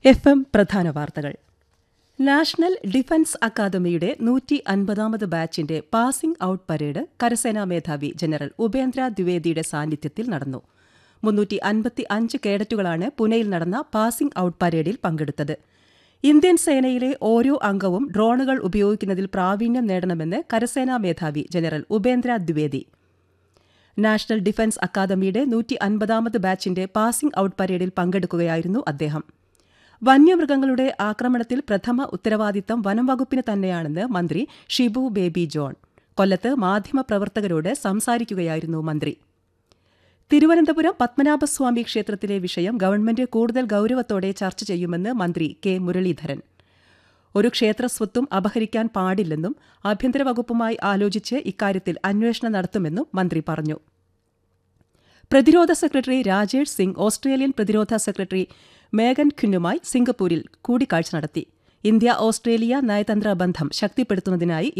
F M പ്രധാന വാർത്തകൾ national Defence അക്കാദമിയുടെ നൂറ്റി അൻപതാമത് ബാച്ചിന്റെ പാസിംഗ് ഔട്ട് പരേഡ് കരസേനാ മേധാവി ജനറൽ ഉപേന്ദ്ര ദ്വിവേദിയുടെ സാന്നിധ്യത്തിൽ നടന്നു മുന്നൂറ്റി അൻപത്തി അഞ്ച് കേഡറ്റുകളാണ് പുനെയിൽ നടന്ന പാസിംഗ് ഔട്ട് പരേഡിൽ പങ്കെടുത്തത് ഇന്ത്യൻ സേനയിലെ ഓരോ അംഗവും ഡ്രോണുകൾ ഉപയോഗിക്കുന്നതിൽ പ്രാവീണ്യം നേടണമെന്ന് കരസേനാ മേധാവി General Upendra Dwivedi National Defence അക്കാദമിയുടെ നൂറ്റി അൻപതാമത് ബാച്ചിന്റെ പാസിംഗ് ഔട്ട് പരേഡിൽ പങ്കെടുക്കുകയായിരുന്നു അദ്ദേഹം വന്യമൃഗങ്ങളുടെ ആക്രമണത്തിൽ പ്രഥമ ഉത്തരവാദിത്തം വനം വകുപ്പിന് തന്നെയാണെന്ന് മന്ത്രി ഷിബു ബേബി ജോൺ കൊല്ലത്ത് മാധ്യമപ്രവർത്തകരോട് സംസാരിക്കുകയായിരുന്നു മന്ത്രി തിരുവനന്തപുരം പത്മനാഭസ്വാമി ക്ഷേത്രത്തിലെ വിഷയം ഗവൺമെന്റ് കൂടുതൽ ഗൌരവത്തോടെ ചർച്ച ചെയ്യുമെന്ന് മന്ത്രി കെ മുരളീധരൻ ഒരു ക്ഷേത്രസ്വത്തും അപഹരിക്കാൻ പാടില്ലെന്നും ആഭ്യന്തര വകുപ്പുമായി ആലോചിച്ച് ഇക്കാര്യത്തിൽ അന്വേഷണം നടത്തുമെന്നും മന്ത്രി പറഞ്ഞു പ്രതിരോധ സെക്രട്ടറി രാജേഷ് സിംഗ് ഓസ്ട്രേലിയൻ പ്രതിരോധ സെക്രട്ടറി മേഗൻ ഖുന്നുമായി സിംഗപ്പൂരിൽ കൂടിക്കാഴ്ച നടത്തി ഇന്ത്യ ഓസ്ട്രേലിയ നയതന്ത്ര ബന്ധം ശക്തിപ്പെടുത്തുന്നതിനായി